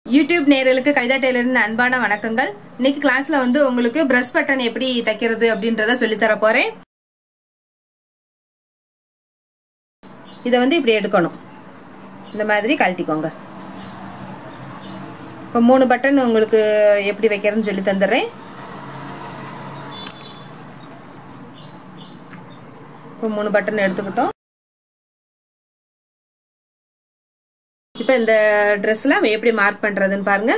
YouTube நேயர்களுக்கு கவிதா டெய்லரின் அன்பான வணக்கங்கள் இன்னைக்கு கிளாஸ்ல வந்து உங்களுக்கு பிரஷ் பட்டன் எப்படி தைக்கிறது அப்படின்றத சொல்லித் தர போறேன் இதை வந்து இப்படி எடுக்கணும் இந்த மாதிரி கழட்டிக்கோங்க இப்போ மூணு பட்டன் உங்களுக்கு எப்படி வைக்கிறதுன்னு சொல்லி தந்துடுறேன் இப்போ மூணு பட்டன் எடுத்துக்கிட்டோம் இப்போ இந்த ட்ரெஸ்ல எப்படி மார்க் பண்றதுன்னு பாருங்க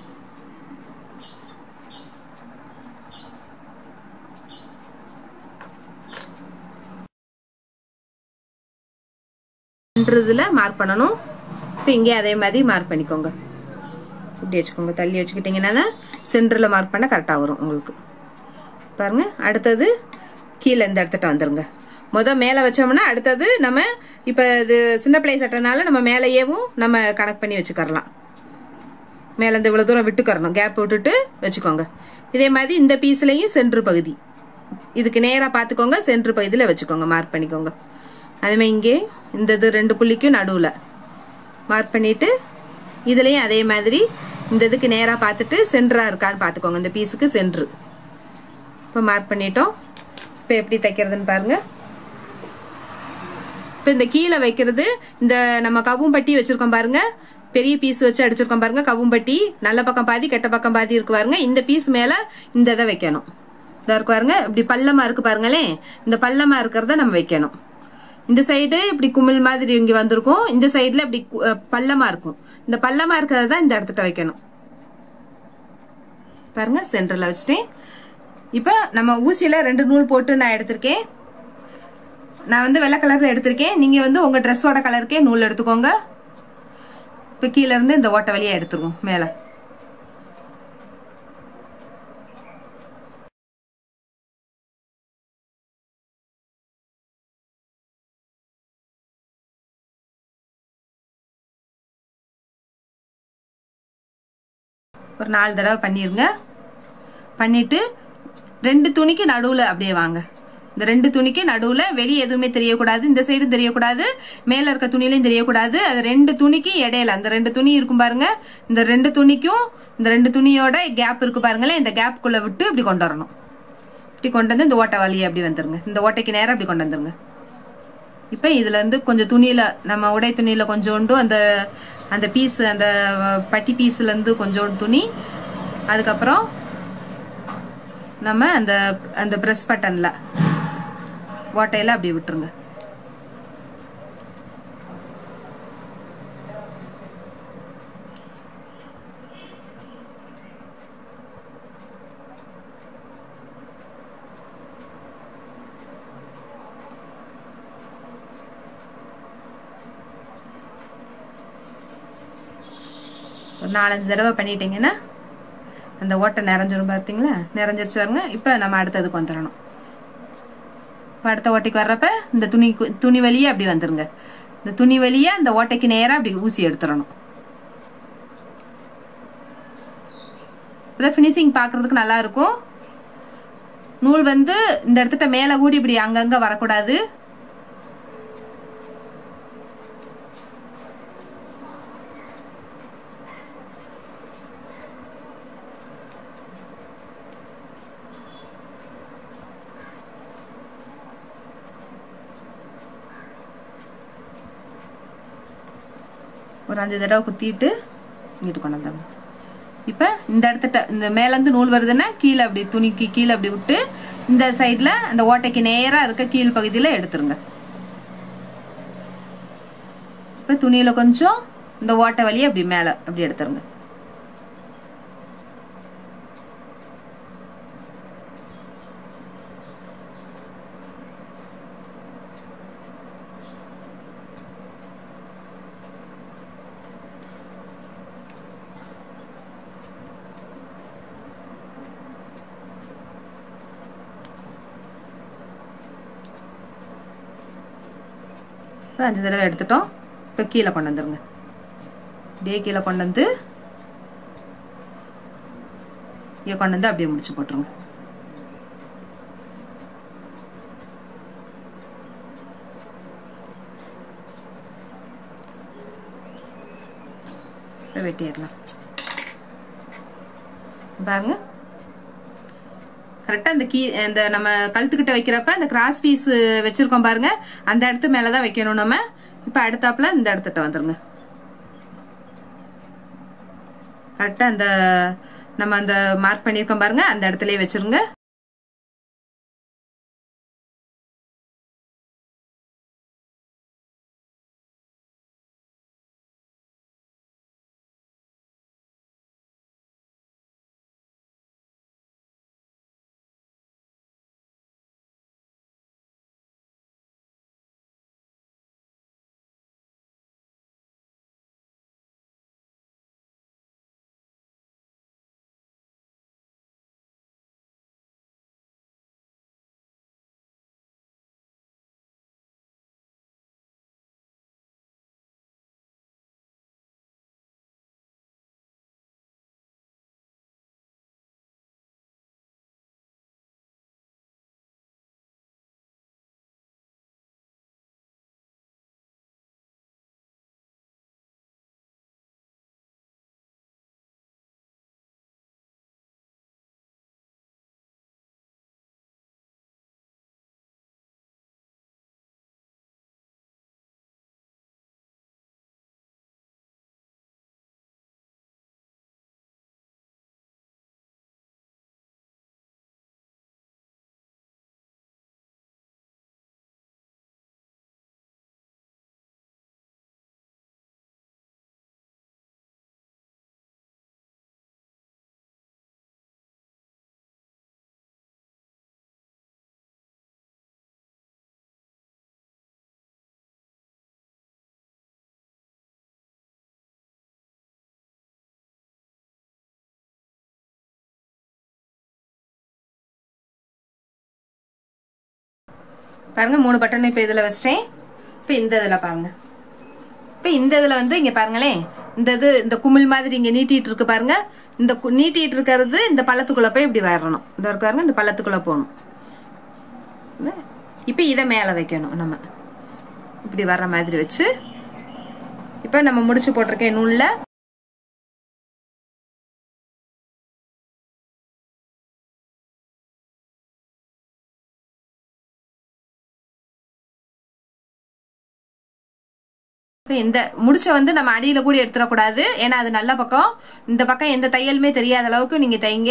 இதுல மார்க் பண்ணணும் இப்போ இங்கே அதே மாதிரி மார்க் பண்ணிக்கோங்க இப்படி வச்சுக்கோங்க தள்ளி வச்சுக்கிட்டீங்கன்னா தான் சென்டரில் மார்க் பண்ண கரெக்டாக வரும் உங்களுக்கு பாருங்க அடுத்தது கீழே இந்த இடத்துட்ட வந்துருங்க முத மேலே வச்சோம்னா அடுத்தது நம்ம இப்போ இது சின்ன பிள்ளை சட்டனால நம்ம மேலேயேவும் நம்ம கனெக்ட் பண்ணி வச்சுக்கரலாம் மேலே இந்த இவ்வளோ தூரம் விட்டுக்கறணும் கேப் விட்டுட்டு வச்சுக்கோங்க இதே மாதிரி இந்த பீஸ்லையும் சென்ட்ரு பகுதி இதுக்கு நேராக பார்த்துக்கோங்க சென்ட்ரு பகுதியில் வச்சுக்கோங்க மார்க் பண்ணிக்கோங்க அதேமாதிரி இங்கே இந்த இது ரெண்டு புள்ளிக்கும் நடுவில் மார்க் பண்ணிட்டு இதுலேயும் அதே மாதிரி இந்த இதுக்கு நேராக பார்த்துட்டு சென்டராக இருக்கான்னு பார்த்துக்கோங்க இந்த பீஸுக்கு சென்ட்ரு இப்போ மார்க் பண்ணிட்டோம் இப்போ எப்படி தைக்கிறதுன்னு பாருங்க இப்போ இந்த கீழே வைக்கிறது இந்த நம்ம கவும்பட்டி வச்சிருக்கோம் பாருங்க பெரிய பீஸ் வச்சு அடிச்சிருக்கோம் பாருங்க கவும்பட்டி நல்ல பக்கம் பாதி கெட்ட பக்கம் பாதி இருக்கு பாருங்க இந்த பீஸ் மேல இந்த இதை வைக்கணும் இதா இருக்கு பாருங்க இப்படி பள்ளமா இருக்கு பாருங்களேன் இந்த பள்ளமா இருக்கிறத நம்ம வைக்கணும் இந்த சைடு இப்படி குமிழ் மாதிரி இங்க வந்திருக்கும் இந்த சைடுல இப்படி பள்ளமா இருக்கும் இந்த பள்ளமா இருக்கிறத தான் இந்த இடத்துல வைக்கணும் பாருங்க சென்டர்ல வச்சுட்டேன் இப்ப நம்ம ஊசியில ரெண்டு நூல் போட்டு நான் எடுத்திருக்கேன் நான் வந்து வெள்ளை கலர்ல எடுத்திருக்கேன் நீங்க வந்து உங்க ட்ரெஸ்ஸோட கலருக்கே நூல் எடுத்துக்கோங்க இப்ப கீழ இருந்து இந்த ஓட்ட வழியா எடுத்துருவோம் மேல ஒரு நாலு தடவை பண்ணிருங்க பண்ணிட்டு ரெண்டு துணிக்கு நடுவுல அப்படியே வாங்க இந்த ரெண்டு துணிக்கு நடுவுல வெளியே எதுவுமே தெரியக்கூடாது இந்த சைடும் தெரியக்கூடாது மேல இருக்க துணிலையும் தெரியக்கூடாது அது ரெண்டு துணிக்கு இடையில அந்த ரெண்டு துணி இருக்கும் பாருங்க இந்த ரெண்டு துணிக்கும் இந்த ரெண்டு துணியோட கேப் இருக்கு பாருங்களேன் இந்த கேப்புக்குள்ள விட்டு இப்படி கொண்டு வரணும் இப்படி கொண்டு வந்து இந்த ஓட்டை வழியை அப்படி வந்துருங்க இந்த ஓட்டைக்கு நேரம் அப்படி கொண்டு வந்துருங்க இப்ப இதுல இருந்து கொஞ்சம் துணியில நம்ம உடை துணியில கொஞ்சோண்டு அந்த அந்த பீஸ் அந்த பட்டி பீஸ்ல இருந்து கொஞ்சோண்டு துணி அதுக்கப்புறம் நம்ம அந்த அந்த பிரஸ் பட்டன்ல ஓட்டையில அப்படி விட்டுருங்க ஒரு நாலஞ்சு தடவை பண்ணிட்டீங்கன்னா அந்த ஓட்டை நிறைஞ்சிரும் பார்த்தீங்களா நிறைஞ்சிருச்சு வருங்க இப்போ நம்ம அடுத்ததுக்கு வந்துடணும் இப்போ அடுத்த ஓட்டைக்கு வர்றப்ப இந்த துணி துணி வழியே அப்படி வந்துருங்க இந்த துணி வழியே அந்த ஓட்டைக்கு நேராக அப்படி ஊசி எடுத்துடணும் இப்போ ஃபினிஷிங் பார்க்கறதுக்கு நல்லா இருக்கும் நூல் வந்து இந்த இடத்துட்ட மேலே கூடி இப்படி அங்கங்கே வரக்கூடாது ஒரு அஞ்சு தடவை குத்திட்டு இங்கிட்டு கொண்டு வந்தாங்க இப்போ இந்த இடத்துட்ட இந்த மேலேருந்து நூல் வருதுன்னா கீழே அப்படி துணிக்கு கீழே அப்படி விட்டு இந்த சைடில் அந்த ஓட்டைக்கு நேராக இருக்க கீழ் பகுதியில் எடுத்துருங்க இப்போ துணியில் கொஞ்சம் இந்த ஓட்டை வழியை அப்படி மேலே அப்படி எடுத்துருங்க இப்போ அஞ்சு தடவை எடுத்துட்டோம் இப்போ கீழே கொண்டு வந்துருங்க அப்படியே கீழே கொண்டு வந்து இங்கே கொண்டு வந்து அப்படியே முடிச்சு போட்டுருங்க இப்போ வெட்டிடலாம் பாருங்க கரெக்டாக அந்த கீ இந்த நம்ம கழுத்துக்கிட்ட வைக்கிறப்ப அந்த கிராஸ் பீஸ் வச்சிருக்கோம் பாருங்க அந்த இடத்து மேலே தான் வைக்கணும் நம்ம இப்போ அடுத்தாப்புல இந்த இடத்துட்ட வந்துருங்க கரெக்டாக அந்த நம்ம அந்த மார்க் பண்ணியிருக்கோம் பாருங்க அந்த இடத்துலயே வச்சிருங்க பாருங்க மூணு பட்டன் இப்போ இதில் வச்சிட்டேன் இப்போ இந்த இதில் பாருங்க இப்போ இந்த இதில் வந்து இங்கே பாருங்களேன் இந்த இது இந்த குமிழ் மாதிரி இங்கே நீட்டிட்டு இருக்கு பாருங்க இந்த கு- நீட்டிட்டு இருக்கிறது இந்த பள்ளத்துக்குள்ள போய் இப்படி வரணும் இந்த இருக்கு பாருங்க இந்த பள்ளத்துக்குள்ள போகணும் இப்போ இதை மேலே வைக்கணும் நம்ம இப்படி வர்ற மாதிரி வச்சு இப்போ நம்ம முடிச்சு போட்டிருக்கேன் நூலில் இப்ப இந்த முடிச்ச வந்து நம்ம அடியில கூட எடுத்துடக்கூடாது ஏன்னா அது நல்ல பக்கம் இந்த பக்கம் எந்த தையலுமே தெரியாத அளவுக்கு நீங்க தைங்க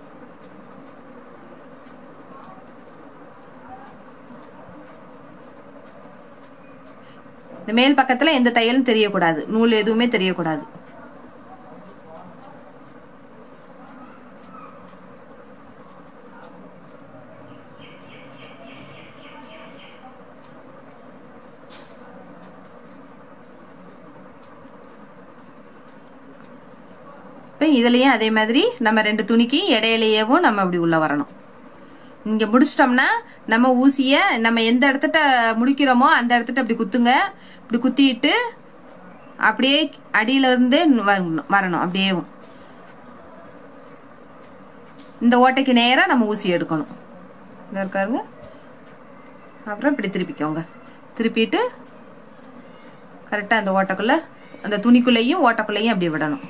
இந்த மேல் பக்கத்துல எந்த தையலும் தெரியக்கூடாது நூல் எதுவுமே தெரியக்கூடாது இப்போ இதுலயும் அதே மாதிரி நம்ம ரெண்டு துணிக்கு இடையிலேயேவும் நம்ம அப்படி உள்ள வரணும் இங்க முடிச்சிட்டோம்னா நம்ம ஊசிய நம்ம எந்த இடத்துட்ட முடிக்கிறோமோ அந்த இடத்துட்ட அப்படி குத்துங்க இப்படி குத்திட்டு அப்படியே அடியில இருந்து வரணும் வரணும் அப்படியேவும் இந்த ஓட்டைக்கு நேரா நம்ம ஊசி எடுக்கணும் இந்த இருக்காருங்க அப்புறம் இப்படி திருப்பிக்கோங்க திருப்பிட்டு கரெக்டா அந்த ஓட்டைக்குள்ள அந்த துணிக்குள்ளேயும் ஓட்டைக்குள்ளேயும் அப்படி விடணும்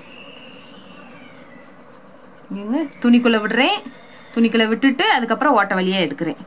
இங்க துணிக்குள்ள விடுறேன் துணிக்குள்ள விட்டுட்டு அதுக்கப்புறம் ஓட்ட வழியா எடுக்கிறேன்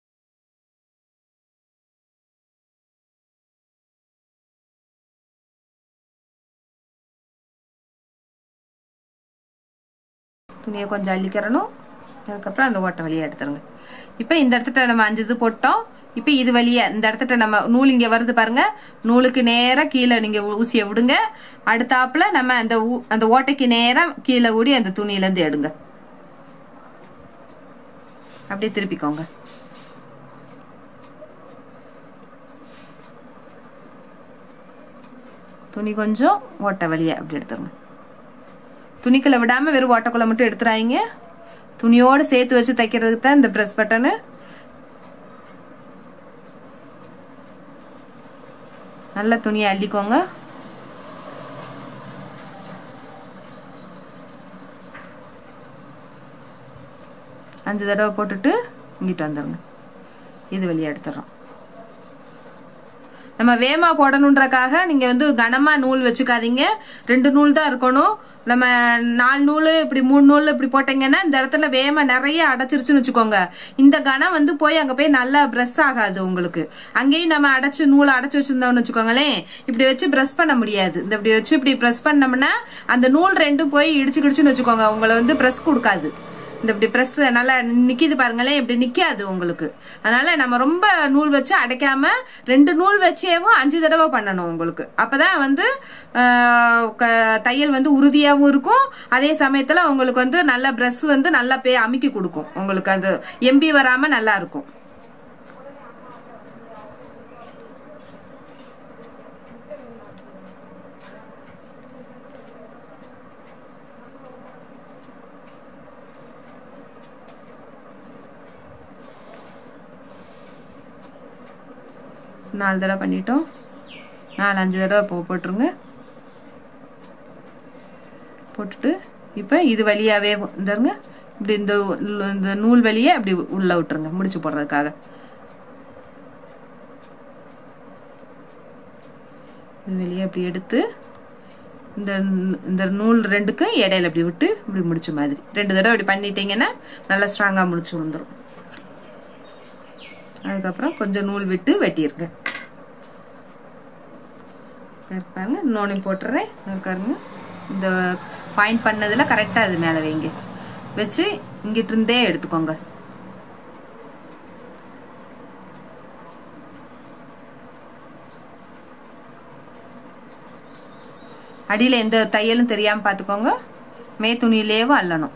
துணியை கொஞ்சம் அள்ளிக்கிறணும் அதுக்கப்புறம் அந்த ஓட்ட வழியா எடுத்துருங்க இப்போ இந்த இடத்துல நம்ம அஞ்சு இது போட்டோம் இப்போ இது வழியா இந்த இடத்துல நம்ம நூல் இங்க வருது பாருங்க நூலுக்கு நேரா கீழே நீங்க ஊசியை விடுங்க அடுத்தாப்புல நம்ம அந்த ஊ- அந்த ஓட்டைக்கு நேரா கீழே ஊடி அந்த துணியில இருந்து எடுங்க அப்படியே திருப்பிக்கோங்க துணி கொஞ்சம் ஓட்டை வழியா அப்படி எடுத்துருங்க துணிக்குள்ள விடாம வெறும் ஓட்டைக்குள்ள மட்டும் எடுத்துறாங்க துணியோட சேர்த்து வச்சு தைக்கிறதுக்கு தான் இந்த பிரஸ் பட்டனு நல்ல துணியை அள்ளிக்கோங்க அஞ்சு தடவை போட்டுட்டு இங்கிட்டு வந்துருங்க இது வெளியே எடுத்துடுறோம் நம்ம வேமா போடணுன்றக்காக நீங்க வந்து கனமா நூல் வச்சுக்காதீங்க ரெண்டு நூல் தான் இருக்கணும் நம்ம நாலு நூல் இப்படி மூணு நூல் இப்படி போட்டீங்கன்னா இந்த இடத்துல வேமா நிறைய அடைச்சிருச்சுன்னு வச்சுக்கோங்க இந்த கனம் வந்து போய் அங்க போய் நல்லா பிரஷ் ஆகாது உங்களுக்கு அங்கேயும் நம்ம அடைச்சு நூலை அடைச்சு வச்சிருந்தோம்னு வச்சுக்கோங்களேன் இப்படி வச்சு பிரஷ் பண்ண முடியாது இந்த இப்படி வச்சு இப்படி பிரஸ் பண்ணோம்னா அந்த நூல் ரெண்டும் போய் இடிச்சு கிடிச்சுன்னு வச்சுக்கோங்க உங்களை வந்து பிரஸ் கொடுக்காது இந்த இப்படி பிரஸ் நல்லா நிக்கிது பாருங்களேன் இப்படி நிக்காது உங்களுக்கு அதனால நம்ம ரொம்ப நூல் வச்சு அடைக்காம ரெண்டு நூல் வச்சேவும் அஞ்சு தடவை பண்ணணும் உங்களுக்கு அப்பதான் வந்து ஆஹ், க- தையல் வந்து உறுதியாகவும் இருக்கும் அதே சமயத்துல உங்களுக்கு வந்து நல்ல பிரஷ் வந்து நல்லா பே அமுக்கி கொடுக்கும் உங்களுக்கு அது எம்பி வராம நல்லா இருக்கும் நாலு தடவை பண்ணிட்டோம் நாலு அஞ்சு தடவை போ போட்டுருங்க போட்டுட்டு இப்போ இது வழியாவே இந்தருங்க இப்படி இந்த நூ- இந்த நூல் வழியே அப்படி உள்ள விட்டுருங்க முடிச்சு போடுறதுக்காக இது வெளியே அப்படி எடுத்து இந்த நூ- இந்த நூல் ரெண்டுக்கும் இடையில அப்படி விட்டு இப்படி முடிச்ச மாதிரி ரெண்டு தடவை இப்படி பண்ணிட்டீங்கன்னா நல்லா ஸ்ட்ராங்காக முடிச்சு விழுந்துரும் அதுக்கப்புறம் கொஞ்சம் நூல் விட்டு வெட்டிருங்க பாருங்க இன்னொன்று போட்டுறேன் இருக்காருங்க இந்த பாயிண்ட் பண்ணதுல கரெக்டாக அது மேலே வைங்க வச்சு இங்கிட்டு இருந்தே எடுத்துக்கோங்க அடியில் எந்த தையலும் தெரியாமல் பார்த்துக்கோங்க மே துணியிலேயே அள்ளணும்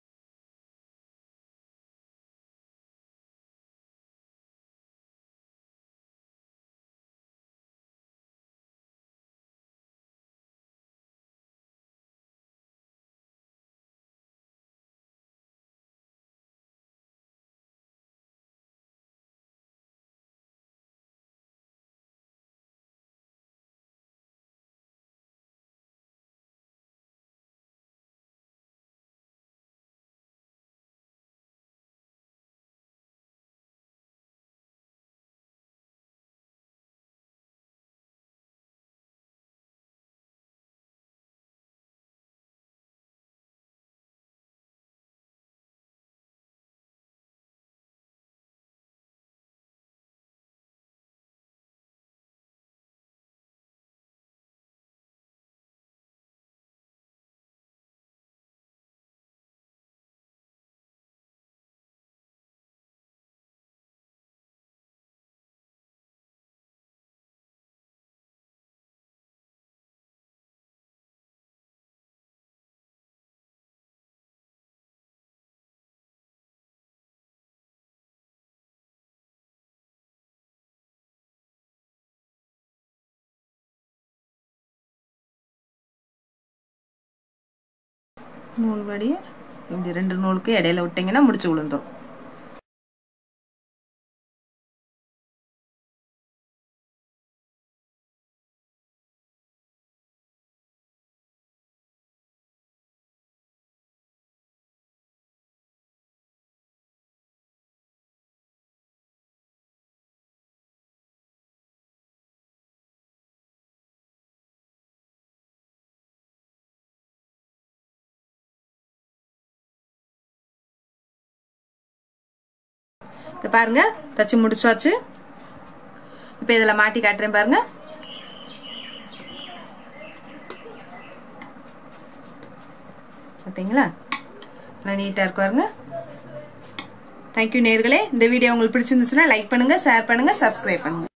நூல் வழியே இப்படி ரெண்டு நூலுக்கு இடையில விட்டீங்கன்னா முடிச்சு விழுந்துரும் இது பாருங்க தச்சு முடிச்சாச்சு இப்போ இதில் மாட்டி காட்டுறேன் பாருங்க பார்த்தீங்களா நல்லா நீட்டாக இருக்கு பாருங்க தேங்க்யூ நேர்களே இந்த வீடியோ உங்களுக்கு பிடிச்சிருந்துச்சுன்னா லைக் பண்ணுங்க ஷேர் பண்ணுங்க சப்ஸ்கிரைப் பண்ணுங்க